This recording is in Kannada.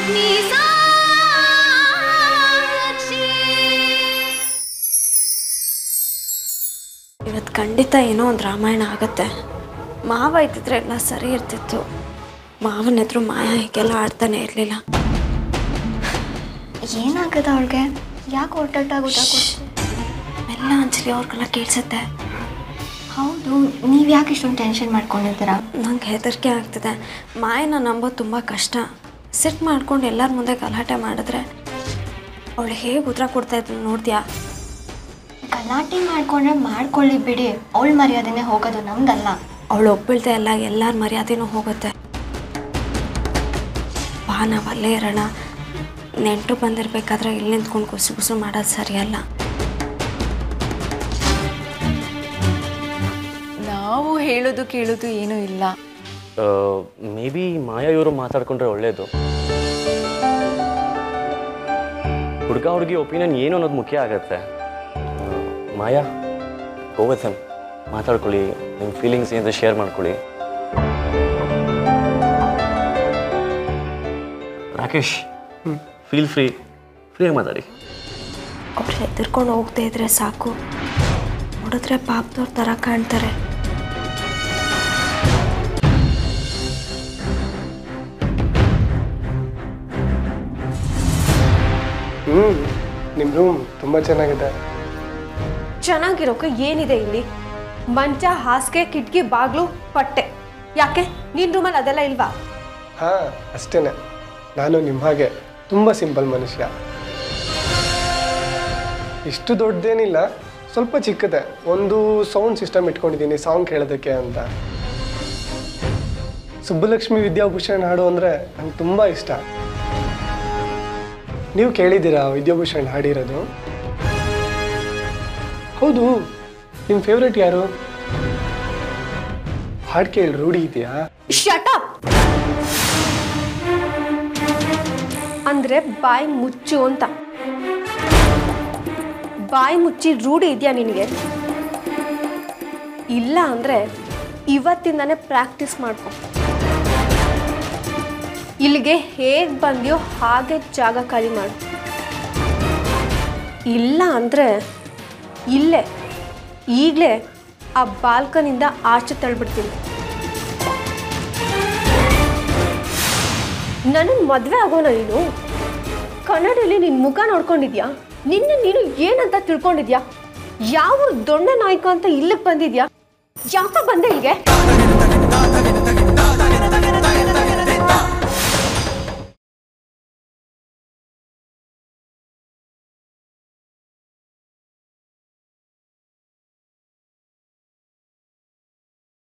ಇವತ್ತು ಖಂಡಿತ ಏನೋ ಒಂದು ರಾಮಾಯಣ ಆಗುತ್ತೆ ಮಾವ ಇದ್ದಿದ್ರೆ ಎಲ್ಲ ಸರಿ ಇರ್ತಿತ್ತು ಮಾವನ ಎದುರು ಮಾಯ ಹೀಗೆಲ್ಲ ಆಡ್ತಾನೆ ಇರಲಿಲ್ಲ ಏನಾಗದ ಅವಳಿಗೆ ಯಾಕೆ ಹೊರಟಾಗ ಊಟ ಕೊಡ್ತೀವಿ ಎಲ್ಲ ಅಂಜಲಿ ಅವ್ರಿಗೆಲ್ಲ ಕೇಳಿಸುತ್ತೆ ಹೌದು ನೀವು ಯಾಕೆ ಇಷ್ಟೊಂದು ಟೆನ್ಷನ್ ಮಾಡ್ಕೊಂಡಿದ್ದೀರಾ ನಂಗೆ ಹೆದರಿಕೆ ಆಗ್ತಿದೆ ಮಾಯನ ನಂಬೋದು ತುಂಬ ಕಷ್ಟ ಸಿಟ್ ಮಾಡ್ಕೊಂಡು ಎಲ್ಲರ ಮುಂದೆ ಗಲಾಟೆ ಮಾಡಿದ್ರೆ ಅವಳು ಹೇಗೆ ಉತ್ತರ ಕೊಡ್ತಾ ಇದ್ರು ನೋಡ್ತೀಯಾ ಗಲಾಟೆ ಮಾಡ್ಕೊಂಡ್ರೆ ಮಾಡ್ಕೊಳ್ಳಿ ಬಿಡಿ ಅವಳ ಮರ್ಯಾದೆನೇ ಹೋಗೋದು ನಮ್ದಲ್ಲ ಅವಳು ಒಪ್ಪಿಳ್ದೆ ಎಲ್ಲ ಎಲ್ಲರ ಮರ್ಯಾದೆನೂ ಹೋಗುತ್ತೆ ಬಾ ನಾವು ಅಲ್ಲೇ ಇರೋಣ ನೆಂಟರು ಬಂದಿರಬೇಕಾದ್ರೆ ಇಲ್ಲಿ ನಿಂತ್ಕೊಂಡು ಕುಸು ಕುಸು ಮಾಡೋದು ಸರಿಯಲ್ಲ ನಾವು ಹೇಳೋದು ಕೇಳೋದು ಏನೂ ಇಲ್ಲ ಮೇ ಬಿ ಮಾಯಾ ಇವರು ಮಾತಾಡ್ಕೊಂಡ್ರೆ ಒಳ್ಳೇದು ಹುಡುಗ ಹುಡುಗಿ ಒಪಿನಿಯನ್ ಏನು ಅನ್ನೋದು ಮುಖ್ಯ ಆಗತ್ತೆ ಆ, ಮಾಯಾ ಗೋವತ್ ಮಾತಾಡ್ಕೊಳ್ಳಿ ನಿಮ್ಮ ಫೀಲಿಂಗ್ಸ್ ಏನಾದರೂ ಶೇರ್ ಮಾಡ್ಕೊಳ್ಳಿ ರಾಕೇಶ್ ಫೀಲ್ ಫ್ರೀ ಫ್ರೀಯಾಗಿ ಮಾತಾಡಿ ಅವ್ರು ಹೆದರ್ಕೊಂಡು ಹೋಗ್ತಾ ಇದ್ರೆ ಸಾಕು ನೋಡಿದ್ರೆ ಪಾಪದವ್ರ ಥರ ಕಾಣ್ತಾರೆ ಹ್ಞೂ ನಿಮ್ಮ ರೂಮ್ ತುಂಬ ಚೆನ್ನಾಗಿದೆ ಚೆನ್ನಾಗಿರೋಕೆ ಏನಿದೆ ಇಲ್ಲಿ ಮಂಚ ಹಾಸಿಗೆ ಕಿಟಕಿ ಬಾಗ್ಲು ಪಟ್ಟೆ ಯಾಕೆ ನಿನ್ ರೂಮಲ್ಲಿ ಅದೆಲ್ಲ ಇಲ್ವಾ ಹಾಂ ಅಷ್ಟೇ ನಾನು ನಿಮ್ಮ ಹಾಗೆ ತುಂಬ ಸಿಂಪಲ್ ಮನುಷ್ಯ ಇಷ್ಟು ದೊಡ್ಡದೇನಿಲ್ಲ ಸ್ವಲ್ಪ ಚಿಕ್ಕದೆ ಒಂದು ಸೌಂಡ್ ಸಿಸ್ಟಮ್ ಇಟ್ಕೊಂಡಿದ್ದೀನಿ ಸಾಂಗ್ ಕೇಳೋದಕ್ಕೆ ಅಂತ ಸುಬ್ಬಲಕ್ಷ್ಮಿ ವಿದ್ಯಾಭೂಷಣ್ ಹಾಡು ಅಂದರೆ ನಂಗೆ ತುಂಬ ಇಷ್ಟ ನೀವು ಕೇಳಿದ್ದೀರಾ ವಿದ್ಯಾಭೂಷಣ್ ಹಾಡಿರೋದು ಹೌದು ನಿಮ್ಮ ಫೇವ್ರೆಟ್ ಯಾರು ಹಾಡು ಕೇಳಿ ರೂಢಿ ಇದೆಯಾ ಶಟ್ ಅಪ್ ಅಂದ್ರೆ ಬಾಯಿ ಮುಚ್ಚು ಅಂತ ಬಾಯಿ ಮುಚ್ಚಿ ರೂಢಿ ಇದೆಯಾ ನಿನಗೆ ಇಲ್ಲ ಅಂದ್ರೆ ಇವತ್ತಿಂದಾನೇ ಪ್ರಾಕ್ಟೀಸ್ ಮಾಡ್ಕೊ ಇಲ್ಲಿಗೆ ಹೇಗೆ ಬಂದ್ಯೋ ಹಾಗೆ ಜಾಗ ಖಾಲಿ ಮಾಡು ಇಲ್ಲ ಅಂದ್ರೆ ಇಲ್ಲೇ ಈಗಲೇ ಆ ಬಾಲ್ಕನಿಂದ ಆಚೆ ತಳ್ಬಿಡ್ತೀನಿ ನನಗೆ ಮದುವೆ ಆಗೋನ ನೀನು ಕನ್ನಡದಲ್ಲಿ ನಿನ್ನ ಮುಖ ನೋಡ್ಕೊಂಡಿದ್ಯಾ ನಿನ್ನ ನೀನು ಏನಂತ ತಿಳ್ಕೊಂಡಿದ್ಯಾ ಯಾವ ದೊಣ್ಣೆ ನಾಯಕ ಅಂತ ಇಲ್ಲಿಗೆ ಬಂದಿದ್ಯಾ ಯಾಕೆ ಬಂದೆ ಇಲ್ಲಿಗೆ